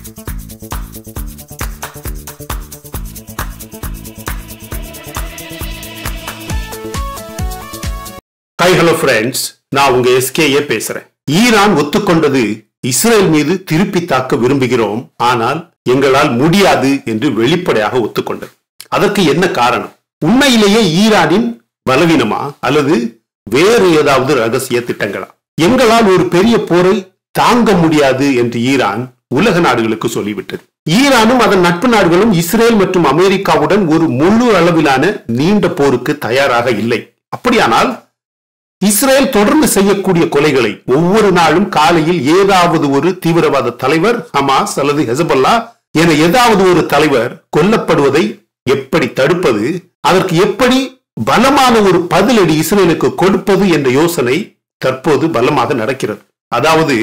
hi hello friends நான் உங்க SKA பேசுறேன் ஈரான் ஒத்துக்கொண்டது இஸ்ரேல் மீது திருப்பி தாக்க விரும்புகிறோம் ஆனால் எங்களால் முடியாது என்று வெளிப்படையாக ஒத்துக்கொண்டது அதற்கு என்ன காரணம் உண்மையிலேயே ஈரானின் பலவீனமா அல்லது வேறு ஏதாவது ரகசிய திட்டங்களா எங்களால் ஒரு பெரிய போரை தாங்க முடியாது என்று ஈரான் உலக நாடுகளுக்கு சொல்லிவிட்டது ஈரானும் அதன் நட்பு நாடுகளும் இஸ்ரேல் மற்றும் அமெரிக்காவுடன் ஒரு முழு அளவிலான நீண்ட போருக்கு தயாராக இல்லை அப்படியானால் இஸ்ரேல் தொடர்ந்து செய்யக்கூடிய கொலைகளை ஒவ்வொரு நாளும் காலையில் ஏதாவது ஒரு தீவிரவாத தலைவர் ஹமாஸ் அல்லது ஹெசபல்லா என ஏதாவது ஒரு தலைவர் கொல்லப்படுவதை எப்படி தடுப்பது அதற்கு எப்படி பலமான ஒரு பதிலடி இஸ்ரேலுக்கு கொடுப்பது என்ற யோசனை தற்போது பலமாக நடக்கிறது அதாவது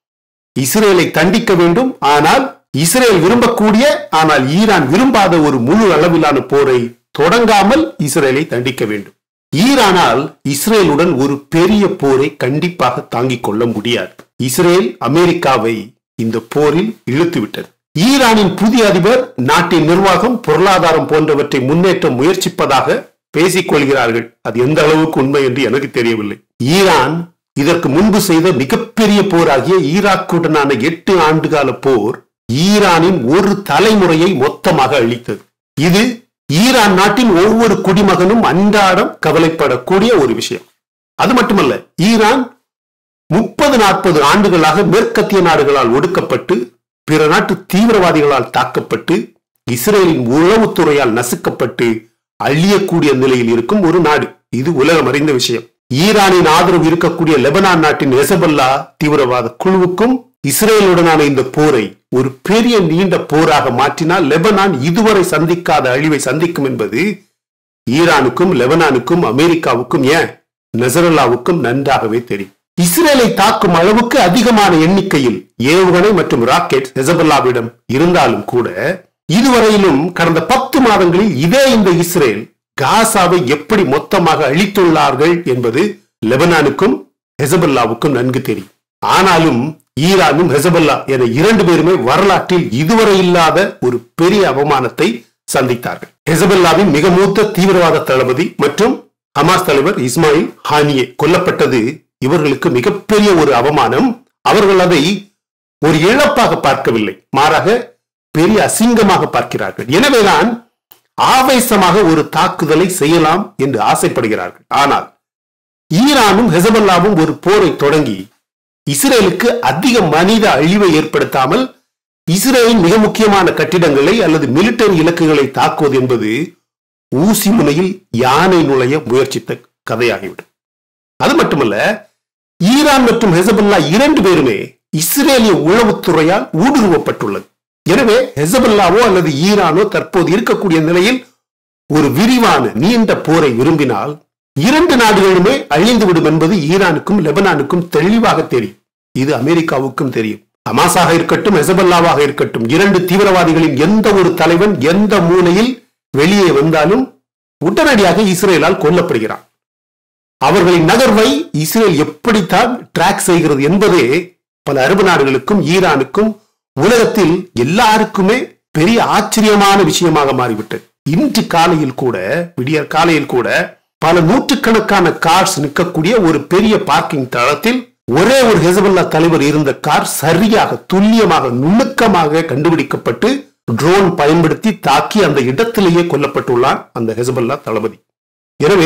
இஸ்ரேலை தண்டிக்க வேண்டும் ஆனால் இஸ்ரேல் விரும்பக்கூடிய ஆனால் ஈரான் விரும்பாத ஒரு முழு அளவிலான போரை தொடங்காமல் இஸ்ரேலை தண்டிக்க வேண்டும் ஈரானால் இஸ்ரேலுடன் ஒரு பெரிய போரை கண்டிப்பாக தாங்கிக் கொள்ள முடியாது இஸ்ரேல் அமெரிக்காவை இந்த போரில் இழுத்துவிட்டது ஈரானின் புதிய அதிபர் நாட்டின் நிர்வாகம் பொருளாதாரம் போன்றவற்றை முன்னேற்ற முயற்சிப்பதாக பேசிக் கொள்கிறார்கள் அது எந்த அளவுக்கு உண்மை என்று எனக்கு தெரியவில்லை ஈரான் இதற்கு முன்பு செய்த மிகப்பெரிய போராகிய ஈராக்குடனான எட்டு ஆண்டுகால போர் ஈரானின் ஒரு தலைமுறையை மொத்தமாக அழித்தது இது ஈரான் நாட்டின் ஒவ்வொரு குடிமகனும் அன்றாடம் கவலைப்படக்கூடிய ஒரு விஷயம் அது மட்டுமல்ல ஈரான் முப்பது நாற்பது ஆண்டுகளாக மேற்கத்திய நாடுகளால் ஒடுக்கப்பட்டு பிற நாட்டு தீவிரவாதிகளால் தாக்கப்பட்டு இஸ்ரேலின் உளவுத்துறையால் நசுக்கப்பட்டு அழியக்கூடிய நிலையில் இருக்கும் ஒரு நாடு இது உலகம் அறிந்த விஷயம் ஈரானின் ஆதரவு இருக்கக்கூடிய லெபனான் நாட்டின் ஹெசபல்லா தீவிரவாத குழுவுக்கும் இஸ்ரேலுடனான இந்த போரை ஒரு பெரிய நீண்ட போராக மாற்றினால் லெபனான் இதுவரை சந்திக்காத அழிவை சந்திக்கும் என்பது ஈரானுக்கும் லெபனானுக்கும் அமெரிக்காவுக்கும் ஏன் நெசரல்லாவுக்கும் நன்றாகவே தெரியும் இஸ்ரேலை தாக்கும் அளவுக்கு அதிகமான எண்ணிக்கையில் ஏவுகணை மற்றும் ராக்கெட் ஹெசபல்லாவிடம் இருந்தாலும் கூட இதுவரையிலும் கடந்த பத்து மாதங்களில் இதே இந்த இஸ்ரேல் காசாவை எப்படி மொத்தமாக அழித்துள்ளார்கள் என்பது லெபனானுக்கும் ஹெசபல்லாவுக்கும் நன்கு தெரியும் ஆனாலும் ஈரானும் ஹெசபல்லா என இரண்டு பேருமே வரலாற்றில் இதுவரை இல்லாத ஒரு பெரிய அவமானத்தை சந்தித்தார்கள் ஹெசபல்லாவின் மிக மூத்த தீவிரவாத தளபதி மற்றும் ஹமாஸ் தலைவர் இஸ்மாயில் ஹானியே கொல்லப்பட்டது இவர்களுக்கு மிகப்பெரிய ஒரு அவமானம் அவர்கள் அதை ஒரு இழப்பாக பார்க்கவில்லை மாறாக பெரிய அசிங்கமாக பார்க்கிறார்கள் எனவேதான் ஆவேசமாக ஒரு தாக்குதலை செய்யலாம் என்று ஆசைப்படுகிறார்கள் ஆனால் ஈரானும் ஹெசபல்லாவும் ஒரு போரை தொடங்கி இஸ்ரேலுக்கு அதிக மனித அழிவை ஏற்படுத்தாமல் இஸ்ரேலின் மிக முக்கியமான கட்டிடங்களை அல்லது மிலிட்டரி இலக்குகளை தாக்குவது என்பது ஊசி முனையில் யானை நுழைய முயற்சித்த கதையாகிவிடும் அது மட்டுமல்ல ஈரான் மற்றும் ஹெசபல்லா இரண்டு பேருமே இஸ்ரேலிய உளவுத்துறையால் ஊடுருவப்பட்டுள்ளது எனவே ஹெசபல்லாவோ அல்லது ஈரானோ தற்போது இருக்கக்கூடிய நிலையில் ஒரு விரிவான நீண்ட போரை விரும்பினால் இரண்டு நாடுகளுமே அழிந்துவிடும் என்பது ஈரானுக்கும் லெபனானுக்கும் தெளிவாக தெரியும் இது அமெரிக்காவுக்கும் தெரியும் ஹமாஸாக இருக்கட்டும் ஹெசபல்லாவாக இருக்கட்டும் இரண்டு தீவிரவாதிகளின் எந்த ஒரு தலைவன் எந்த மூலையில் வெளியே வந்தாலும் உடனடியாக இஸ்ரேலால் கொல்லப்படுகிறான் அவர்களின் நகர்வை இஸ்ரேல் எப்படித்தான் டிராக் செய்கிறது என்பதே பல அரபு நாடுகளுக்கும் ஈரானுக்கும் உலகத்தில் எல்லாருக்குமே பெரிய ஆச்சரியமான விஷயமாக மாறிவிட்டது இன்று காலையில் கூட விடிய காலையில் கூட பல நூற்றுக்கணக்கான கார்ஸ் நிற்கக்கூடிய ஒரு பெரிய பார்க்கிங் தளத்தில் ஒரே ஒரு ஹெசபல்லா தலைவர் இருந்த கார் சரியாக துல்லியமாக நுணுக்கமாக கண்டுபிடிக்கப்பட்டு ட்ரோன் பயன்படுத்தி தாக்கி அந்த இடத்திலேயே கொல்லப்பட்டுள்ளார் அந்த ஹெசபல்லா தளபதி எனவே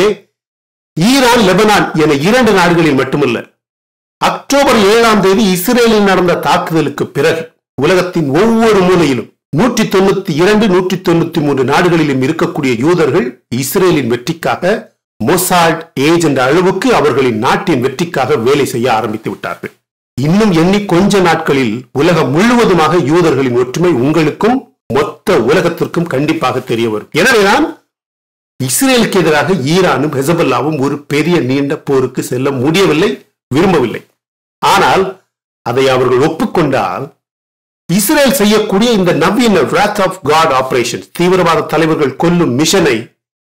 ஈரான் லெபனான் என இரண்டு நாடுகளில் மட்டுமல்ல அக்டோபர் ஏழாம் தேதி இஸ்ரேலில் நடந்த தாக்குதலுக்கு பிறகு உலகத்தின் ஒவ்வொரு மூலையிலும் நூற்றி தொண்ணூத்தி இரண்டு நூற்றி தொண்ணூத்தி மூன்று நாடுகளிலும் இருக்கக்கூடிய யூதர்கள் இஸ்ரேலின் வெற்றிக்காக மொசாட் ஏஜ் என்ற அளவுக்கு அவர்களின் நாட்டின் வெற்றிக்காக வேலை செய்ய ஆரம்பித்து விட்டார்கள் இன்னும் எண்ணி கொஞ்ச நாட்களில் உலகம் முழுவதுமாக யூதர்களின் ஒற்றுமை உங்களுக்கும் மொத்த உலகத்திற்கும் கண்டிப்பாக தெரிய வரும் எனவேதான் இஸ்ரேலுக்கு எதிராக ஈரானும் ஹெசபல்லாவும் ஒரு பெரிய நீண்ட போருக்கு செல்ல முடியவில்லை விரும்பவில்லை ஆனால் அதை அவர்கள் ஒப்புக்கொண்டால் இஸ்ரேல் செய்யக்கூடிய இந்த நவீன wrath ஆஃப் காட் ஆபரேஷன் தீவிரவாத தலைவர்கள் கொல்லும் மிஷனை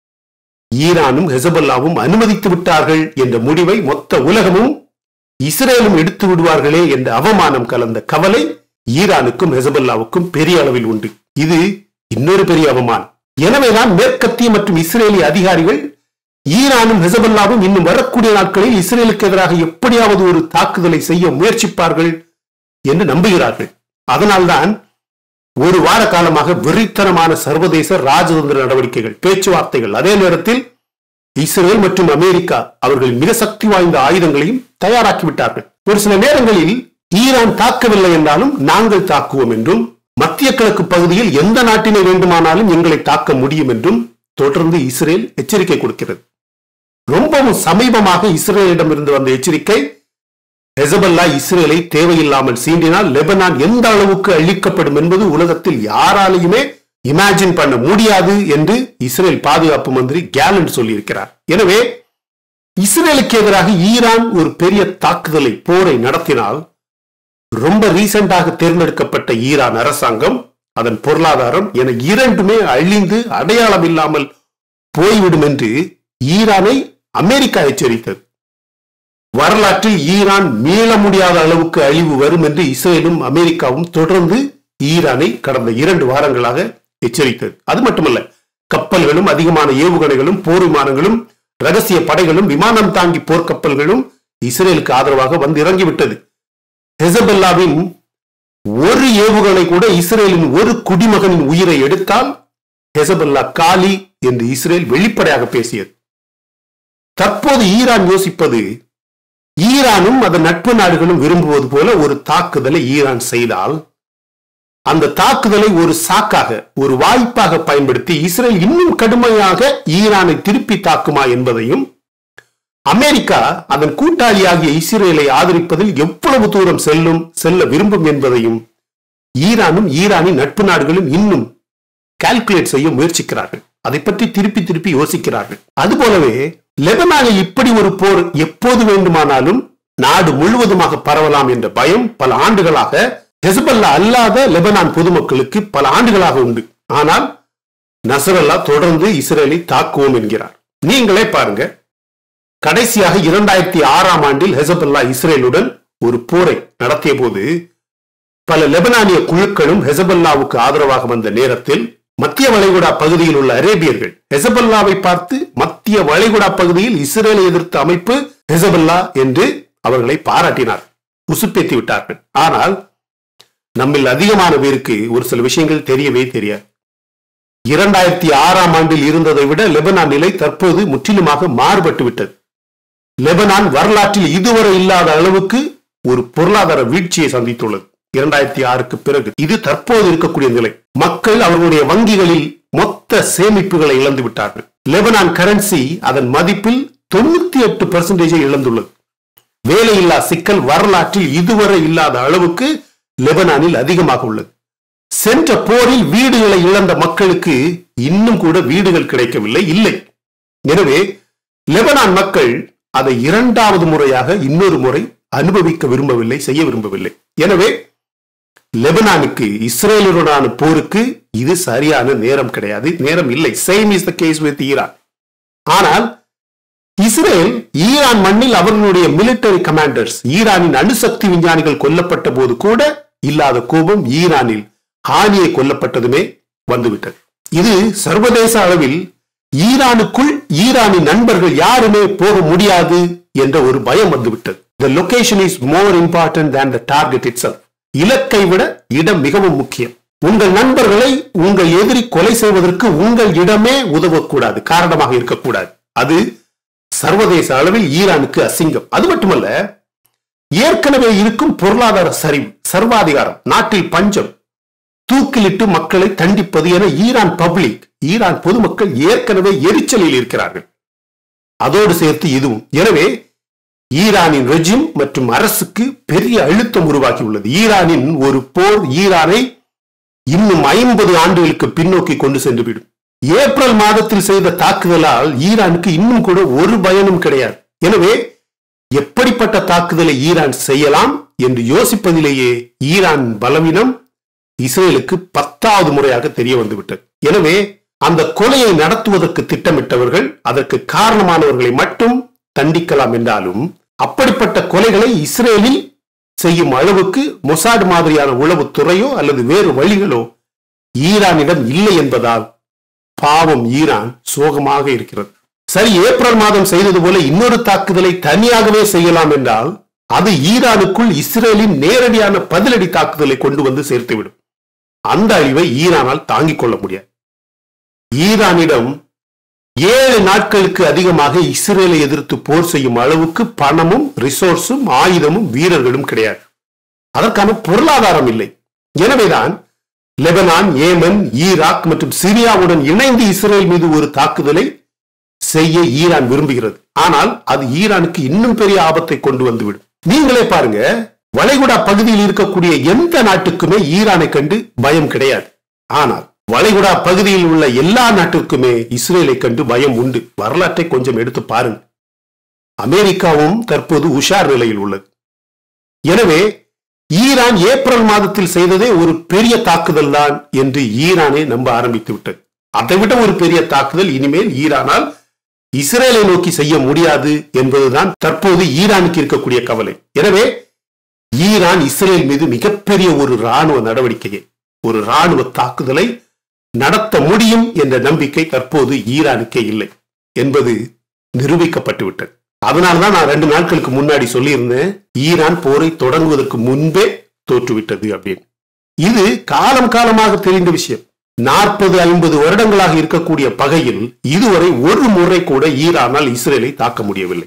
ஈரானும் ஹெசபல்லாவும் அனுமதித்து விட்டார்கள் என்ற முடிவை மொத்த உலகமும் இஸ்ரேலும் எடுத்து விடுவார்களே என்ற அவமானம் கலந்த கவலை ஈரானுக்கும் ஹெசபல்லாவுக்கும் பெரிய அளவில் உண்டு இது இன்னொரு பெரிய அவமானம் எனவேதான் மேற்கத்திய மற்றும் இஸ்ரேலிய அதிகாரிகள் ஈரானும் ஹெசபல்லாவும் இன்னும் வரக்கூடிய நாட்களில் இஸ்ரேலுக்கு எதிராக எப்படியாவது ஒரு தாக்குதலை செய்ய முயற்சிப்பார்கள் என்று நம்புகிறார்கள் அதனால்தான் ஒரு வார காலமாக வெறித்தனமான சர்வதேச ராஜதந்திர நடவடிக்கைகள் பேச்சுவார்த்தைகள் அதே நேரத்தில் இஸ்ரேல் மற்றும் அமெரிக்கா அவர்கள் மிக சக்தி வாய்ந்த ஆயுதங்களையும் தயாராக்கி விட்டார்கள் ஒரு சில நேரங்களில் ஈரான் தாக்கவில்லை என்றாலும் நாங்கள் தாக்குவோம் என்றும் மத்திய கிழக்கு பகுதியில் எந்த நாட்டினை வேண்டுமானாலும் எங்களை தாக்க முடியும் என்றும் தொடர்ந்து இஸ்ரேல் எச்சரிக்கை கொடுக்கிறது ரொம்பவும் சமீபமாக இஸ்ரேலிடமிருந்து வந்த எச்சரிக்கை ஹெசபல்லா இஸ்ரேலை தேவையில்லாமல் சீண்டினால் லெபனான் எந்த அளவுக்கு அழிக்கப்படும் என்பது உலகத்தில் யாராலையுமே இமேஜின் பண்ண முடியாது என்று இஸ்ரேல் பாதுகாப்பு மந்திரி கேலண்ட் சொல்லியிருக்கிறார் எனவே இஸ்ரேலுக்கு எதிராக ஈரான் ஒரு பெரிய தாக்குதலை போரை நடத்தினால் ரொம்ப ரீசெண்டாக தேர்ந்தெடுக்கப்பட்ட ஈரான் அரசாங்கம் அதன் பொருளாதாரம் என இரண்டுமே அழிந்து அடையாளம் இல்லாமல் போய்விடும் என்று ஈரானை அமெரிக்கா எச்சரித்தது வரலாற்றில் ஈரான் மீள முடியாத அளவுக்கு அழிவு வரும் என்று இஸ்ரேலும் அமெரிக்காவும் தொடர்ந்து ஈரானை கடந்த இரண்டு வாரங்களாக எச்சரித்தது அது மட்டுமல்ல கப்பல்களும் அதிகமான ஏவுகணைகளும் போர் விமானங்களும் ரகசிய படைகளும் விமானம் தாங்கி போர்க்கப்பல்களும் இஸ்ரேலுக்கு ஆதரவாக வந்து இறங்கிவிட்டது ஹெசபல்லாவின் ஒரு ஏவுகணை கூட இஸ்ரேலின் ஒரு குடிமகனின் உயிரை எடுத்தால் ஹெசபல்லா காலி என்று இஸ்ரேல் வெளிப்படையாக பேசியது தற்போது ஈரான் யோசிப்பது ஈரானும் அதன் நட்பு நாடுகளும் விரும்புவது போல ஒரு தாக்குதலை ஈரான் செய்தால் அந்த தாக்குதலை ஒரு சாக்காக ஒரு வாய்ப்பாக பயன்படுத்தி இஸ்ரேல் இன்னும் கடுமையாக ஈரானை திருப்பி தாக்குமா என்பதையும் அமெரிக்கா அதன் கூட்டாளியாகிய இஸ்ரேலை ஆதரிப்பதில் எவ்வளவு தூரம் செல்லும் செல்ல விரும்பும் என்பதையும் ஈரானும் ஈரானின் நட்பு நாடுகளும் இன்னும் கால்குலேட் செய்ய முயற்சிக்கிறார்கள் அதை பற்றி திருப்பி திருப்பி யோசிக்கிறார்கள் அதுபோலவே லெபனானில் இப்படி ஒரு போர் எப்போது வேண்டுமானாலும் நாடு முழுவதுமாக பரவலாம் என்ற பயம் பல ஆண்டுகளாக ஹெசபல்லா அல்லாத லெபனான் பொதுமக்களுக்கு பல ஆண்டுகளாக உண்டு ஆனால் நசரல்லா தொடர்ந்து இஸ்ரேலை தாக்குவோம் என்கிறார் நீங்களே பாருங்க கடைசியாக இரண்டாயிரத்தி ஆறாம் ஆண்டில் ஹெசபல்லா இஸ்ரேலுடன் ஒரு போரை நடத்திய போது பல லெபனானிய குழுக்களும் ஹெசபல்லாவுக்கு ஆதரவாக வந்த நேரத்தில் மத்திய வளைகுடா பகுதியில் உள்ள அரேபியர்கள் ஹெசபல்லாவை பார்த்து மத்திய வளைகுடா பகுதியில் இஸ்ரேலை எதிர்த்த அமைப்பு ஹெசபல்லா என்று அவர்களை பாராட்டினார் உசுப்பேத்தி விட்டார்கள் ஆனால் நம்மில் அதிகமான பேருக்கு ஒரு சில விஷயங்கள் தெரியவே தெரியாது இரண்டாயிரத்தி ஆறாம் ஆண்டில் இருந்ததை விட லெபனான் நிலை தற்போது முற்றிலுமாக மாறுபட்டு விட்டது லெபனான் வரலாற்றில் இதுவரை இல்லாத அளவுக்கு ஒரு பொருளாதார வீழ்ச்சியை சந்தித்துள்ளது இரண்டாயிரத்தி ஆறுக்கு பிறகு இது தற்போது இருக்கக்கூடிய நிலை மக்கள் அவர்களுடைய வங்கிகளில் மொத்த சேமிப்புகளை இழந்து விட்டார்கள் லெபனான் கரன்சி அதன் மதிப்பில் தொண்ணூத்தி எட்டு பெர்சன்டேஜை இழந்துள்ளது வேலையில்லா சிக்கல் வரலாற்றில் இதுவரை இல்லாத அளவுக்கு லெபனானில் அதிகமாக உள்ளது சென்ற போரில் வீடுகளை இழந்த மக்களுக்கு இன்னும் கூட வீடுகள் கிடைக்கவில்லை இல்லை எனவே லெபனான் மக்கள் அதை இரண்டாவது முறையாக இன்னொரு முறை அனுபவிக்க விரும்பவில்லை செய்ய விரும்பவில்லை எனவே லெபனானுக்கு இஸ்ரேலுடனான போருக்கு இது சரியான நேரம் கிடையாது நேரம் இல்லை same is the case with Iran ஆனால் இஸ்ரேல் ஈரான் மண்ணில் அவர்களுடைய மிலிட்டரி கமாண்டர்ஸ் ஈரானின் அணுசக்தி விஞ்ஞானிகள் கொல்லப்பட்ட போது கூட இல்லாத கோபம் ஈரானில் ஹானியை கொல்லப்பட்டதுமே வந்துவிட்டது இது சர்வதேச அளவில் ஈரானுக்குள் ஈரானின் நண்பர்கள் யாருமே போக முடியாது என்ற ஒரு பயம் வந்துவிட்டது the location is more important than the target it இலக்கை விட இடம் மிகவும் முக்கியம் உங்கள் நண்பர்களை உங்கள் எதிரி கொலை செய்வதற்கு உங்கள் இடமே உதவக்கூடாது காரணமாக இருக்கக்கூடாது அது சர்வதேச அளவில் ஈரானுக்கு அசிங்கம் அது மட்டுமல்ல ஏற்கனவே இருக்கும் பொருளாதார சரிவு சர்வாதிகாரம் நாட்டில் பஞ்சம் தூக்கிலிட்டு மக்களை தண்டிப்பது என ஈரான் பப்ளிக் ஈரான் பொதுமக்கள் ஏற்கனவே எரிச்சலில் இருக்கிறார்கள் அதோடு சேர்த்து இதுவும் எனவே ஈரானின் ரெஜிம் மற்றும் அரசுக்கு பெரிய அழுத்தம் உருவாகியுள்ளது ஈரானின் ஒரு போர் ஈரானை இன்னும் ஐம்பது ஆண்டுகளுக்கு பின்னோக்கி கொண்டு சென்றுவிடும் ஏப்ரல் மாதத்தில் செய்த தாக்குதலால் ஈரானுக்கு இன்னும் கூட ஒரு பயனும் கிடையாது எனவே எப்படிப்பட்ட தாக்குதலை ஈரான் செய்யலாம் என்று யோசிப்பதிலேயே ஈரான் பலவீனம் இஸ்ரேலுக்கு பத்தாவது முறையாக தெரிய வந்துவிட்டது எனவே அந்த கொலையை நடத்துவதற்கு திட்டமிட்டவர்கள் அதற்கு காரணமானவர்களை மட்டும் தண்டிக்கலாம் என்றாலும் அப்படிப்பட்ட கொலைகளை இஸ்ரேலில் செய்யும் அளவுக்கு மொசாட் மாதிரியான உளவுத்துறையோ அல்லது வேறு வழிகளோ ஈரானிடம் இல்லை என்பதால் பாவம் ஈரான் சோகமாக இருக்கிறது சரி ஏப்ரல் மாதம் செய்தது போல இன்னொரு தாக்குதலை தனியாகவே செய்யலாம் என்றால் அது ஈரானுக்குள் இஸ்ரேலின் நேரடியான பதிலடி தாக்குதலை கொண்டு வந்து சேர்த்துவிடும் அந்த அழிவை ஈரானால் தாங்கிக் கொள்ள முடியாது ஈரானிடம் ஏழு நாட்களுக்கு அதிகமாக இஸ்ரேலை எதிர்த்து போர் செய்யும் அளவுக்கு பணமும் ரிசோர்ஸும் ஆயுதமும் வீரர்களும் கிடையாது அதற்கான பொருளாதாரம் இல்லை எனவேதான் லெபனான் ஏமன் ஈராக் மற்றும் சிரியாவுடன் இணைந்து இஸ்ரேல் மீது ஒரு தாக்குதலை செய்ய ஈரான் விரும்புகிறது ஆனால் அது ஈரானுக்கு இன்னும் பெரிய ஆபத்தை கொண்டு வந்துவிடும் நீங்களே பாருங்க வளைகுடா பகுதியில் இருக்கக்கூடிய எந்த நாட்டுக்குமே ஈரானை கண்டு பயம் கிடையாது ஆனால் வளைகுடா பகுதியில் உள்ள எல்லா நாட்டிற்குமே இஸ்ரேலை கண்டு பயம் உண்டு வரலாற்றை கொஞ்சம் எடுத்து பாருங்க அமெரிக்காவும் தற்போது உஷார் நிலையில் உள்ளது எனவே ஈரான் ஏப்ரல் மாதத்தில் செய்ததே ஒரு பெரிய தாக்குதல் தான் என்று ஈரானே நம்ப ஆரம்பித்து விட்டது அதை விட ஒரு பெரிய தாக்குதல் இனிமேல் ஈரானால் இஸ்ரேலை நோக்கி செய்ய முடியாது என்பதுதான் தற்போது ஈரானுக்கு இருக்கக்கூடிய கவலை எனவே ஈரான் இஸ்ரேல் மீது மிகப்பெரிய ஒரு ராணுவ நடவடிக்கையை ஒரு ராணுவ தாக்குதலை நடத்த முடியும் என்ற நம்பிக்கை தற்போது ஈரானுக்கே இல்லை என்பது நிரூபிக்கப்பட்டு விட்டது அதனால்தான் நான் ரெண்டு நாட்களுக்கு முன்னாடி சொல்லியிருந்தேன் ஈரான் போரை தொடங்குவதற்கு முன்பே தோற்றுவிட்டது அப்படின்னு இது காலம் காலமாக தெரிந்த விஷயம் நாற்பது ஐம்பது வருடங்களாக இருக்கக்கூடிய பகையில் இதுவரை ஒரு முறை கூட ஈரானால் இஸ்ரேலை தாக்க முடியவில்லை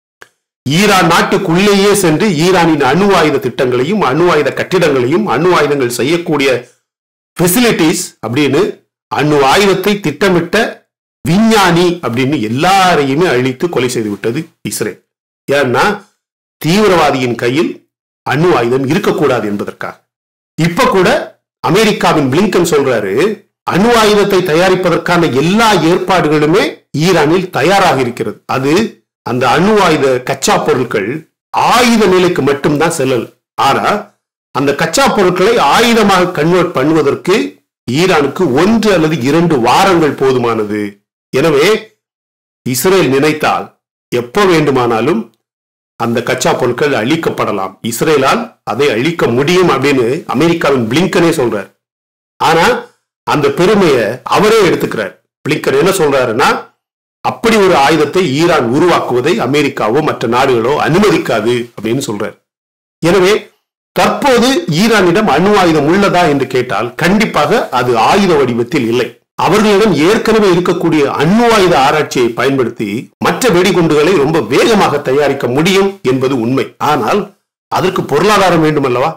ஈரான் நாட்டுக்குள்ளேயே சென்று ஈரானின் அணு ஆயுத திட்டங்களையும் அணு ஆயுத கட்டிடங்களையும் அணு ஆயுதங்கள் செய்யக்கூடிய ஃபெசிலிட்டிஸ் அப்படின்னு அணு ஆயுதத்தை திட்டமிட்ட விஞ்ஞானி அப்படின்னு எல்லாரையுமே அழித்து கொலை செய்து விட்டது இஸ்ரேல் ஏன்னா தீவிரவாதியின் கையில் அணு ஆயுதம் இருக்கக்கூடாது என்பதற்காக இப்ப கூட அமெரிக்காவின் பிளிங்கன் சொல்றாரு அணு ஆயுதத்தை தயாரிப்பதற்கான எல்லா ஏற்பாடுகளுமே ஈரானில் தயாராக இருக்கிறது அது அந்த அணு ஆயுத கச்சா பொருட்கள் ஆயுத நிலைக்கு மட்டும்தான் செல்லல் ஆனா அந்த கச்சா பொருட்களை ஆயுதமாக கன்வெர்ட் பண்ணுவதற்கு ஈரானுக்கு ஒன்று அல்லது இரண்டு வாரங்கள் போதுமானது எனவே இஸ்ரேல் நினைத்தால் எப்ப வேண்டுமானாலும் அந்த கச்சா பொருட்கள் அழிக்கப்படலாம் இஸ்ரேலால் அதை அழிக்க முடியும் அப்படின்னு அமெரிக்காவின் பிளிங்கனே சொல்றார் ஆனா அந்த பெருமையை அவரே எடுத்துக்கிறார் பிளிங்கன் என்ன சொல்றாருன்னா அப்படி ஒரு ஆயுதத்தை ஈரான் உருவாக்குவதை அமெரிக்காவோ மற்ற நாடுகளோ அனுமதிக்காது அப்படின்னு சொல்றார் எனவே தற்போது ஈரானிடம் அணு ஆயுதம் உள்ளதா என்று கேட்டால் கண்டிப்பாக அது ஆயுத வடிவத்தில் இல்லை அவர்களிடம் ஏற்கனவே இருக்கக்கூடிய அணு ஆயுத ஆராய்ச்சியை பயன்படுத்தி மற்ற வெடிகுண்டுகளை ரொம்ப வேகமாக தயாரிக்க முடியும் என்பது உண்மை ஆனால் அதற்கு பொருளாதாரம் வேண்டும் அல்லவா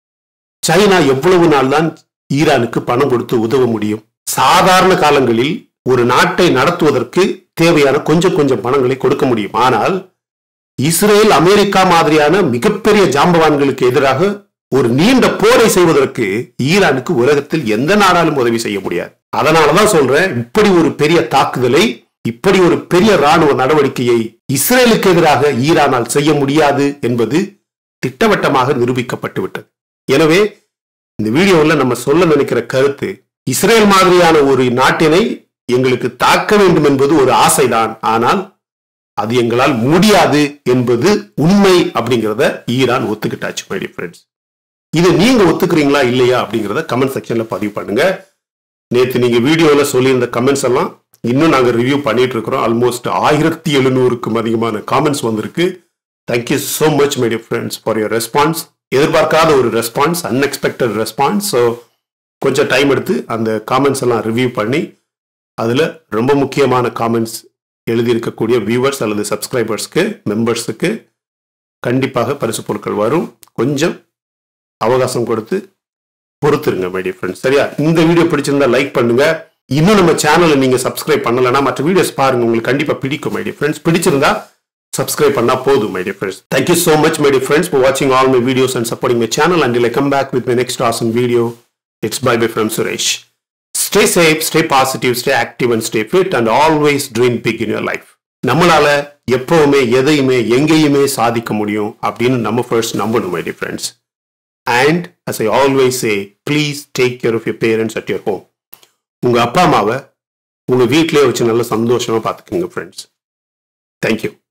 சைனா எவ்வளவு நாள் தான் ஈரானுக்கு பணம் கொடுத்து உதவ முடியும் சாதாரண காலங்களில் ஒரு நாட்டை நடத்துவதற்கு தேவையான கொஞ்சம் கொஞ்சம் பணங்களை கொடுக்க முடியும் ஆனால் இஸ்ரேல் அமெரிக்கா மாதிரியான மிகப்பெரிய ஜாம்பவான்களுக்கு எதிராக ஒரு நீண்ட போரை செய்வதற்கு ஈரானுக்கு உலகத்தில் எந்த நாடாலும் உதவி செய்ய முடியாது அதனாலதான் சொல்றேன் இப்படி ஒரு பெரிய தாக்குதலை இப்படி ஒரு பெரிய ராணுவ நடவடிக்கையை இஸ்ரேலுக்கு எதிராக ஈரானால் செய்ய முடியாது என்பது திட்டவட்டமாக நிரூபிக்கப்பட்டு விட்டது எனவே இந்த வீடியோவில் நம்ம சொல்ல நினைக்கிற கருத்து இஸ்ரேல் மாதிரியான ஒரு நாட்டினை எங்களுக்கு தாக்க வேண்டும் என்பது ஒரு ஆசைதான் ஆனால் அது எங்களால் முடியாது என்பது உண்மை அப்படிங்கிறத ஈரான் ஒத்துக்கிட்டாச்சு மை ஃப்ரெண்ட்ஸ் இதை நீங்க ஒத்துக்கிறீங்களா இல்லையா அப்படிங்கிறத கமெண்ட் செக்ஷன்ல பதிவு பண்ணுங்க நேற்று நீங்க வீடியோல சொல்லியிருந்த கமெண்ட்ஸ் எல்லாம் இன்னும் நாங்க ரிவ்யூ பண்ணிட்டு இருக்கிறோம் ஆல்மோஸ்ட் ஆயிரத்தி எழுநூறுக்கும் அதிகமான காமெண்ட்ஸ் வந்திருக்கு thank you so much my dear friends for your response எதிர்பார்க்காத ஒரு ரெஸ்பான்ஸ் அன்எக்ஸ்பெக்டட் ரெஸ்பான்ஸ் ஸோ கொஞ்சம் டைம் எடுத்து அந்த காமெண்ட்ஸ் எல்லாம் ரிவ்யூ பண்ணி அதில் ரொம்ப முக்கியமான காமெண்ட்ஸ் எழுதியிருக்கக்கூடிய வியூவர்ஸ் அல்லது சப்ஸ்கிரைபர்ஸ்க்கு மெம்பர்ஸுக்கு கண்டிப்பாக பரிசு பொருட்கள் வரும் கொஞ்சம் அவகாசம் கொடுத்து பொறுத்துருங்க மை டியர் ஃப்ரெண்ட்ஸ் சரியா இந்த வீடியோ பிடிச்சிருந்தா லைக் பண்ணுங்க இன்னும் நம்ம சேனலை நீங்க சப்ஸ்கிரைப் பண்ணலன்னா மற்ற வீடியோஸ் பாருங்க உங்களுக்கு கண்டிப்பா பிடிக்கும் மை டியர் ஃப்ரெண்ட்ஸ் பிடிச்சிருந்தா சப்ஸ்கிரைப் பண்ணா போதும் my dear friends thank you so much my dear friends for watching all my videos and supporting my channel until I come back with my next awesome video it's bye bye from Suresh stay safe stay positive stay active and stay fit and always dream big in your life நம்மளால எப்பவுமே எதையுமே எங்கேயுமே சாதிக்க முடியும் அப்படின்னு நம்ம first நம்பணும் my dear friends and as I always say please take care of your parents at your home உங்க அப்பா அம்மாவை உங்க வீட்டிலேயே வச்சு நல்ல சந்தோஷமா பார்த்துக்குங்க ஃப்ரெண்ட்ஸ் தேங்க்யூ